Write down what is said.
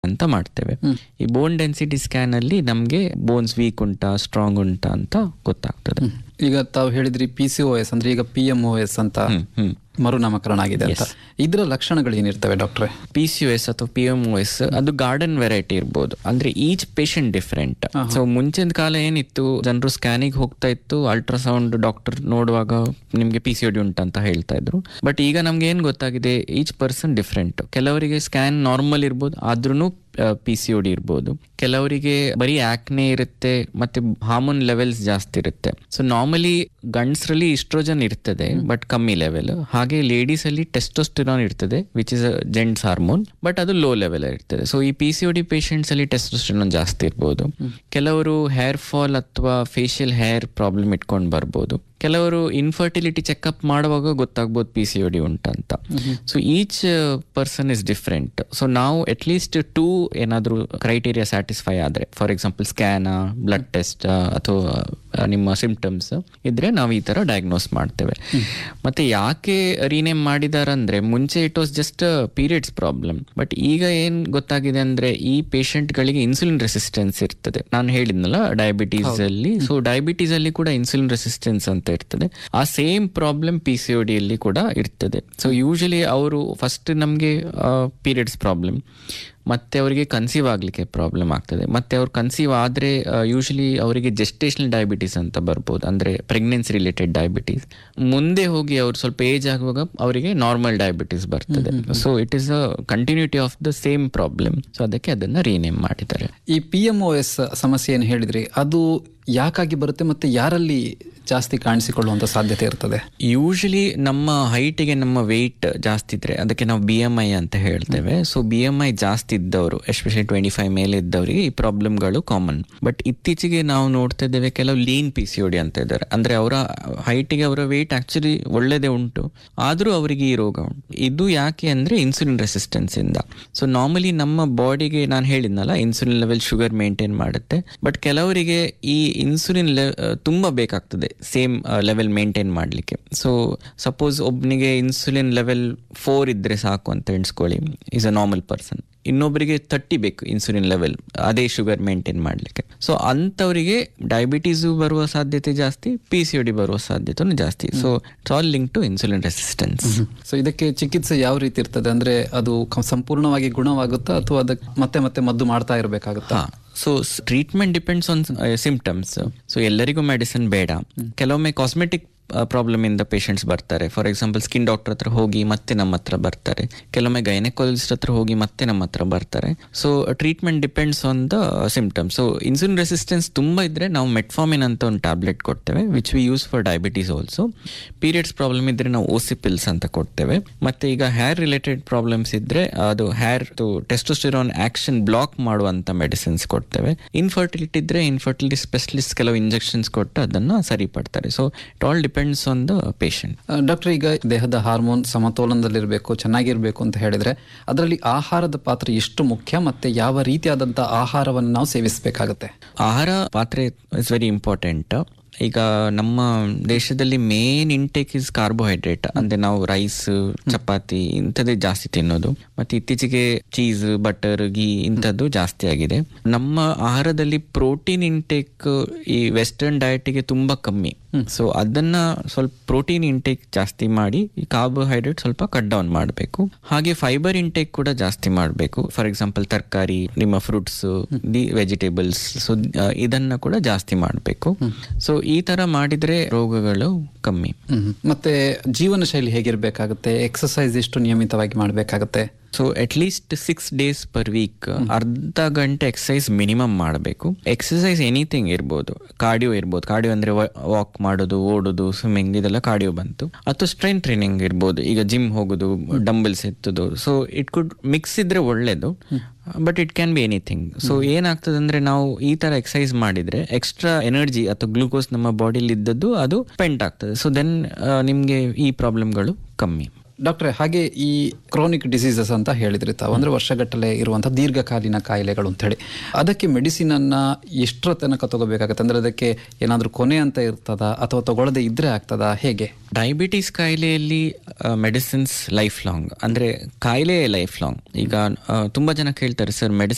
ಅಂತ ಮಾಡ್ತೇವೆ ಈ ಬೋನ್ ಡೆನ್ಸಿಟಿ ಸ್ಕ್ಯಾನ್ ಅಲ್ಲಿ ನಮ್ಗೆ ಬೋನ್ಸ್ ವೀಕ್ ಉಂಟಾ ಸ್ಟ್ರಾಂಗ್ ಉಂಟಾ ಅಂತ ಗೊತ್ತಾಗ್ತದೆ ಈಗ ತಾವು ಹೇಳಿದ್ರಿ ಪಿ ಸಿ ಓ ಎಸ್ ಅಂದ್ರೆ ಈಗ ಪಿ ಎಂ ಓ ಎಸ್ ಅಂತ ಹ್ಮ್ ಹ್ಮ್ ಮರುನಾಮಕರಣ ಆಗಿದೆ ಅಂತ ಇದರ ಲಕ್ಷಣಗಳು ಏನಿರ್ತವೆ ಡಾಕ್ಟ್ರೆ ಪಿ ಸಿ ಎಸ್ ಅಥವಾ ಪಿ ಎಂ ಎಸ್ ಅದು ಗಾರ್ಡನ್ ವೆರೈಟಿ ಇರ್ಬೋದು ಅಂದ್ರೆ ಈಚ್ ಪೇಷಂಟ್ ಡಿಫ್ರೆಂಟ್ ಸೊ ಮುಂಚಿನ ಕಾಲ ಏನಿತ್ತು ಜನರು ಸ್ಕ್ಯಾನಿಗೆ ಹೋಗ್ತಾ ಇತ್ತು ಅಲ್ಟ್ರಾಸೌಂಡ್ ಡಾಕ್ಟರ್ ನೋಡುವಾಗ ನಿಮ್ಗೆ ಪಿ ಸಿ ಡಿ ಉಂಟಂತ ಹೇಳ್ತಾ ಇದ್ರು ಬಟ್ ಈಗ ನಮ್ಗೆ ಏನ್ ಗೊತ್ತಾಗಿದೆ ಈಚ್ ಪರ್ಸನ್ ಡಿಫ್ರೆಂಟ್ ಕೆಲವರಿಗೆ ಸ್ಕ್ಯಾನ್ ನಾರ್ಮಲ್ ಇರ್ಬೋದು ಆದ್ರೂ ಪಿ ಸಿ ಡಿ ಇರ್ಬೋದು ಕೆಲವರಿಗೆ ಬರೀ ಆಕ್ನೆ ಇರುತ್ತೆ ಮತ್ತೆ ಹಾರ್ಮೋನ್ ಲೆವೆಲ್ಸ್ ಜಾಸ್ತಿ ಇರುತ್ತೆ ಸೊ ನಾರ್ಮಲಿ ಗಂಡಸರಲ್ಲಿ ಇಸ್ಟ್ರೋಜನ್ ಇರ್ತದೆ ಬಟ್ ಕಮ್ಮಿ ಲೆವೆಲ್ ಹಾಗೆ ಲೇಡೀಸ್ ಅಲ್ಲಿ ಟೆಸ್ಟೋಸ್ಟಿರಾನ್ ಇರ್ತದೆ which is gents hormone but ಅದು ಲೋ ಲೆವೆಲ್ ಇರ್ತದೆ ಸೊ ಈ ಪಿ ಸಿ ಡಿ ಪೇಷಂಟ್ಸ್ ಅಲ್ಲಿ ಟೆಸ್ಟೋಸ್ಟಿರಾನ್ ಜಾಸ್ತಿ ಇರ್ಬೋದು ಕೆಲವರು ಹೇರ್ ಫಾಲ್ ಅಥವಾ ಫೇಶಿಯಲ್ ಹೇರ್ ಪ್ರಾಬ್ಲಮ್ ಇಟ್ಕೊಂಡು ಬರ್ಬೋದು ಕೆಲವರು ಇನ್ಫರ್ಟಿಲಿಟಿ ಚೆಕ್ಅಪ್ ಮಾಡುವಾಗ ಗೊತ್ತಾಗ್ಬೋದು ಪಿ ಸಿ ಡಿ ಉಂಟಂತ so each person is different so ನಾವು ಅಟ್ ಲೀಸ್ಟ್ ಟೂ ಏನಾದರೂ ಕ್ರೈಟೀರಿಯಾ ಸ್ಯಾಟಿಸ್ಫೈ ಆದರೆ ಫಾರ್ ಎಕ್ಸಾಂಪಲ್ ಸ್ಕ್ಯಾನ ಬ್ಲಡ್ ಟೆಸ್ಟ್ ಅಥವಾ ಆ, ನಿಮ್ಮ ಸಿಂಪ್ಟಮ್ಸ್ ಇದ್ರೆ ನಾವು ಈ ತರ ಡಯಾಗ್ನೋಸ್ ಮಾಡ್ತೇವೆ ಮತ್ತೆ ಯಾಕೆ ರೀನೇಮ್ ಮಾಡಿದಾರಂದ್ರೆ ಮುಂಚೆ it was just periods problem but ಈಗ ಏನ್ ಗೊತ್ತಾಗಿದೆ ಅಂದ್ರೆ ಈ patient ಗಳಿಗೆ ಇನ್ಸುಲಿನ್ ರೆಸಿಸ್ಟೆನ್ಸ್ ಇರ್ತದೆ ನಾನು ಹೇಳಿದ್ನಲ್ಲ ಡಯಾಬಿಟೀಸ್ ಅಲ್ಲಿ ಸೊ ಡಯಾಬಿಟೀಸ್ ಅಲ್ಲಿ ಕೂಡ ಇನ್ಸುಲಿನ್ ರೆಸಿಸ್ಟೆನ್ಸ್ ಅಂತ ಇರ್ತದೆ ಆ ಸೇಮ್ ಪ್ರಾಬ್ಲಮ್ ಪಿ ಸಿ ಅಲ್ಲಿ ಕೂಡ ಇರ್ತದೆ ಸೊ ಯೂಶಲಿ ಅವರು ಫಸ್ಟ್ ನಮಗೆ ಪೀರಿಯಡ್ಸ್ ಪ್ರಾಬ್ಲಮ್ ಮತ್ತೆ ಅವರಿಗೆ ಕನ್ಸೀವ್ ಆಗಲಿಕ್ಕೆ ಪ್ರಾಬ್ಲಮ್ ಆಗ್ತದೆ ಮತ್ತೆ ಅವ್ರು ಕನ್ಸೀವ್ ಆದರೆ ಯೂಶಲಿ ಅವರಿಗೆ ಜೆಸ್ಟೇಷನಲ್ ಡಯಾಬಿಟೀಸ್ ಅಂತ ಬರ್ಬೋದು ಅಂದರೆ ಪ್ರೆಗ್ನೆನ್ಸಿ ರಿಲೇಟೆಡ್ ಡಯಾಬಿಟೀಸ್ ಮುಂದೆ ಹೋಗಿ ಅವ್ರು ಸ್ವಲ್ಪ ಏಜ್ ಆಗುವಾಗ ಅವರಿಗೆ ನಾರ್ಮಲ್ ಡಯಾಬಿಟೀಸ್ ಬರ್ತದೆ so it is a continuity of the same problem so ಅದಕ್ಕೆ ಅದನ್ನ ರೀನೇಮ್ ಮಾಡಿದ್ದಾರೆ ಈ ಪಿ ಎಂ ಓ ಎಸ್ ಸಮಸ್ಯೆ ಏನು ಹೇಳಿದ್ರಿ ಅದು ಯಾಕಾಗಿ ಬರುತ್ತೆ ಮತ್ತೆ ಯಾರಲ್ಲಿ ಜಾಸ್ತಿ ಕಾಣಿಸಿಕೊಳ್ಳುವಂತ ಸಾಧ್ಯತೆ ಇರ್ತದೆ ಯೂಶಲಿ ನಮ್ಮ ಹೈಟಿಗೆ ನಮ್ಮ ವೆಯ್ಟ್ ಜಾಸ್ತಿ ಇದ್ರೆ ಅದಕ್ಕೆ ನಾವು ಬಿ ಎಮ್ ಐ ಅಂತ ಹೇಳ್ತೇವೆ ಸೊ ಬಿ ಎಮ್ ಐ ಜಾಸ್ತಿ ಇದ್ದವರು ಎಸ್ಪೆಷಲಿ ಟ್ವೆಂಟಿ ಫೈವ್ ಮೇಲೆ ಇದ್ದವರಿಗೆ ಈ ಪ್ರಾಬ್ಲಮ್ಗಳು ಕಾಮನ್ ಬಟ್ ಇತ್ತೀಚೆಗೆ ನಾವು ನೋಡ್ತಾ ಇದ್ದೇವೆ ಕೆಲವು ಲೀನ್ ಪಿ ಸಿ ಡಿ ಅಂತ ಇದ್ದಾರೆ ಅಂದ್ರೆ ಅವರ ಹೈಟಿಗೆ ಅವರ ವೆಯ್ಟ್ ಆಕ್ಚುಲಿ ಒಳ್ಳೇದೇ ಉಂಟು ಆದರೂ ಅವರಿಗೆ ಈ ರೋಗ ಉಂಟು ಇದು ಯಾಕೆ ಅಂದ್ರೆ ಇನ್ಸುಲಿನ್ ರೆಸಿಸ್ಟೆನ್ಸ್ ಇಂದ ಸೊ ನಾರ್ಮಲಿ ನಮ್ಮ ಬಾಡಿಗೆ ನಾನು ಹೇಳಿದ್ನಲ್ಲ ಇನ್ಸುಲಿನ್ ಲೆವೆಲ್ ಶುಗರ್ ಮೇಂಟೈನ್ ಮಾಡುತ್ತೆ ಬಟ್ ಕೆಲವರಿಗೆ ಈ ಇನ್ಸುಲಿನ್ ತುಂಬಾ ಬೇಕಾಗ್ತದೆ ಸೇಮ್ ಲೆವೆಲ್ ಮೇಂಟೈನ್ ಮಾಡಲಿಕ್ಕೆ ಸೊ ಸಪೋಸ್ ಒಬ್ಬನಿಗೆ ಇನ್ಸುಲಿನ್ ಲೆವೆಲ್ ಫೋರ್ ಇದ್ರೆ ಸಾಕು ಅಂತ ಎಣಿಸ್ಕೊಳ್ಳಿ ಈಸ್ ಅ ನಾರ್ಮಲ್ ಪರ್ಸನ್ ಇನ್ನೊಬ್ಬರಿಗೆ ತರ್ಟಿ ಬೇಕು ಇನ್ಸುಲಿನ್ ಲೆವೆಲ್ ಅದೇ ಶುಗರ್ ಮೇಂಟೈನ್ ಮಾಡಲಿಕ್ಕೆ ಸೊ ಅಂಥವರಿಗೆ ಡಯಾಬಿಟೀಸು ಬರುವ ಸಾಧ್ಯತೆ ಜಾಸ್ತಿ ಪಿ ಸಿ ಡಿ ಬರುವ ಸಾಧ್ಯತೆನೂ ಜಾಸ್ತಿ so it's all link to insulin resistance so ಇದಕ್ಕೆ ಚಿಕಿತ್ಸೆ ಯಾವ ರೀತಿ ಇರ್ತದೆ ಅಂದ್ರೆ ಅದು ಕ- ಸಂಪೂರ್ಣವಾಗಿ ಗುಣವಾಗುತ್ತಾ ಅಥವಾ ಅದಕ್ಕೆ ಮತ್ತೆ ಮತ್ತೆ ಮದ್ದು ಮಾಡ್ತಾ ಇರಬೇಕಾಗುತ್ತಾ ಹಾ so treatment depends on symptoms so ಎಲ್ಲರಿಗೂ ಮೆಡಿಸಿನ್ ಬೇಡ ಕೆಲವೊಮ್ಮೆ ಕಾಸ್ಮೆಟಿಕ್ ಪ್ರಾಬ್ಲಮ್ ಇಂದ ಪೇಷಂಟ್ಸ್ ಬರ್ತಾರೆ ಫಾರ್ ಎಕ್ಸಾಂಪಲ್ ಸ್ಕಿನ್ ಡಾಕ್ಟರ್ ಹತ್ರ ಹೋಗಿ ಮತ್ತೆ ನಮ್ಮ ಹತ್ರ ಬರ್ತಾರೆ ಕೆಲವೊಮ್ಮೆ ಗೈನಕಾಲಜಿಸ್ಟ್ ಹತ್ರ ಹೋಗಿ ಮತ್ತೆ ನಮ್ಮ ಹತ್ರ ಬರ್ತಾರೆ so treatment depends on the symptoms so insulin resistance ತುಂಬಾ ಇದ್ರೆ ನಾವು ಮೆಟ್ಫಾಮಿನ್ ಅಂತ ಒಂದು ಟ್ಯಾಬ್ಲೆಟ್ ಕೊಡ್ತೇವೆ which we use for diabetes also periods problem ಇದ್ರೆ ನಾವು ಓಸಿಪಿಲ್ಸ್ ಅಂತ ಕೊಡ್ತೇವೆ ಮತ್ತೆ ಈಗ ಹೇರ್ ರಿಲೇಟೆಡ್ ಪ್ರಾಬ್ಲಮ್ಸ್ ಇದ್ರೆ ಅದು ಹೇರ್ ಟೆಸ್ಟೋಸ್ಟಿರಾನ್ ಆಕ್ಷನ್ ಬ್ಲಾಕ್ ಮಾಡುವಂತ ಮೆಡಿಸಿನ್ಸ್ ಕೊಡ್ತೇವೆ ಇನ್ಫರ್ಟಿಲಿಟಿ ಇದ್ರೆ ಇನ್ಫರ್ಟಿಲಿಟಿ ಸ್ಪೆಷಲಿಸ್ಟ್ ಕೆಲವು ಇಂಜೆಕ್ಷನ್ಸ್ ಕೊಟ್ಟು ಅದನ್ನ ಸರಿಪಡ್ತಾರೆ so it all depends on the patient doctor ಈಗ ದೇಹದ ಹಾರ್ಮೋನ್ ಸಮತೋಲನದಲ್ಲಿರಬೇಕು ಚೆನ್ನಾಗಿರ್ಬೇಕು ಅಂತ ಹೇಳಿದ್ರೆ ಅದರಲ್ಲಿ ಆಹಾರದ ಪಾತ್ರ ಎಷ್ಟು ಮುಖ್ಯ ಮತ್ತೆ ಯಾವ ರೀತಿಯಾದಂತಹ ಆಹಾರವನ್ನು ನಾವು ಸೇವಿಸಬೇಕಾಗುತ್ತೆ ಆಹಾರ ಪಾತ್ರೆ ಇಸ್ ವೆರಿ ಇಂಪಾರ್ಟೆಂಟ್ ಈಗ ನಮ್ಮ ದೇಶದಲ್ಲಿ ಮೇನ್ ಇಂಟೇಕ್ ಇಸ್ ಕಾರ್ಬೋಹೈಡ್ರೇಟ್ ಅಂದ್ರೆ ನಾವು ರೈಸ್ ಚಪಾತಿ ಇಂಥದ್ದೇ ಜಾಸ್ತಿ ತಿನ್ನೋದು ಮತ್ತೆ ಇತ್ತೀಚೆಗೆ ಚೀಸ್ ಬಟರ್ ಗೀ ಇಂಥದ್ದು ಜಾಸ್ತಿ ಆಗಿದೆ ನಮ್ಮ ಆಹಾರದಲ್ಲಿ ಪ್ರೋಟೀನ್ ಇಂಟೇಕ್ ಈ ವೆಸ್ಟರ್ನ್ ಡಯಟಿಗೆ ತುಂಬಾ ಕಮ್ಮಿ ಸೊ ಅದನ್ನ ಸ್ವಲ್ಪ ಪ್ರೋಟೀನ್ ಇಂಟೇಕ್ ಜಾಸ್ತಿ ಮಾಡಿ ಈ ಕಾರ್ಬೋಹೈಡ್ರೇಟ್ ಸ್ವಲ್ಪ ಕಟ್ ಡೌನ್ ಮಾಡಬೇಕು ಹಾಗೆ ಫೈಬರ್ ಇಂಟೇಕ್ ಕೂಡ ಜಾಸ್ತಿ ಮಾಡಬೇಕು ಫಾರ್ ಎಕ್ಸಾಂಪಲ್ ತರಕಾರಿ ನಿಮ್ಮ ಫ್ರೂಟ್ಸ್ ದಿ ವೆಜಿಟೇಬಲ್ಸ್ ಸೊ ಇದನ್ನ ಕೂಡ ಜಾಸ್ತಿ ಮಾಡಬೇಕು ಸೊ ಈ ತರ ಮಾಡಿದ್ರೆ ರೋಗಗಳು ಕಮ್ಮಿ ಹ್ಮ್. ಮತ್ತೆ ಜೀವನ ಶೈಲಿ ಹೇಗಿರ್ಬೇಕಾಗುತ್ತೆ ಎಕ್ಸಸೈಸ್ ಎಷ್ಟು ನಿಯಮಿತವಾಗಿ ಮಾಡಬೇಕಾಗುತ್ತೆ so at least six days per week ಅರ್ಧ ಗಂಟೆ ಎಕ್ಸಸೈಸ್ ಮಿನಿಮಮ್ ಮಾಡಬೇಕು ಎಕ್ಸಸೈಸ್ ಎನಿಥಿಂಗ್ ಇರ್ಬೋದು ಕಾರ್ಡಿಯೋ ಇರ್ಬೋದು ಕಾರ್ಡಿಯೋ ಅಂದ್ರೆ ವಾಕ್ ಮಾಡೋದು ಓಡೋದು ಸ್ವಿಮ್ಮಿಂಗ್ ಇದೆಲ್ಲ ಕಾರ್ಡಿಯೋ ಬಂತು ಅಥವಾ ಸ್ಟ್ರೆಂತ್ ಟ್ರೈನಿಂಗ್ ಇರ್ಬೋದು ಈಗ ಜಿಮ್ ಹೋಗೋದು ಡಂಬಲ್ಸ್ ಎತ್ತೋದು ಸೊ ಇಟ್ ಕುಡ್ ಮಿಕ್ಸ್ ಇದ್ರೆ ಒಳ್ಳೇದು but it can be anything so ಏನಾಗ್ತದೆ ಅಂದ್ರೆ ನಾವು ಈ ತರ ಎಕ್ಸಸೈಸ್ ಮಾಡಿದ್ರೆ ಎಕ್ಸ್ಟ್ರಾ ಎನರ್ಜಿ ಅಥವಾ ಗ್ಲೂಕೋಸ್ ನಮ್ಮ ಬಾಡಿಲಿ ಇದ್ದದ್ದು ಅದು ಸ್ಪೆಂಟ್ ಆಗ್ತದೆ ಸೊ ದೆನ್ ನಿಮ್ಗೆ ಈ ಪ್ರಾಬ್ಲಮ್ಗಳು ಕಮ್ಮಿ ಡಾಕ್ಟ್ರೆ ಹಾಗೆ ಈ ಕ್ರಾನಿಕ್ ಡಿಸೀಸಸ್ ಅಂತ ಹೇಳಿದ್ರಿ ತಾವು ಅಂದ್ರೆ ವರ್ಷಗಟ್ಟಲೆ ಇರುವಂತಹ ದೀರ್ಘಕಾಲೀನ ಕಾಯಿಲೆಗಳು ಅಂತ ಹೇಳಿ ಅದಕ್ಕೆ ಮೆಡಿಸಿನ್ ಅನ್ನ ಎಷ್ಟರ ತನಕ ತಗೋಬೇಕಾಗತ್ತೆ ಅಂದ್ರೆ ಅದಕ್ಕೆ ಏನಾದ್ರೂ ಕೊನೆ ಅಂತ ಇರ್ತದ ಅಥವಾ ತಗೊಳ್ಳದೆ ಇದ್ರೆ ಆಗ್ತದಾ ಹೇಗೆ ಡಯಾಬಿಟಿಸ್ ಕಾಯಿಲೆಯಲ್ಲಿ ಮೆಡಿಸಿನ್ಸ್ ಲೈಫ್ ಲಾಂಗ್ ಅಂದ್ರೆ ಕಾಯಿಲೆ ಲೈಫ್ ಲಾಂಗ್ ಈಗ ಆ, ತುಂಬಾ ಜನ ಕೇಳ್ತಾರೆ ಸರ್ ಮೆಡಿಸಿನ್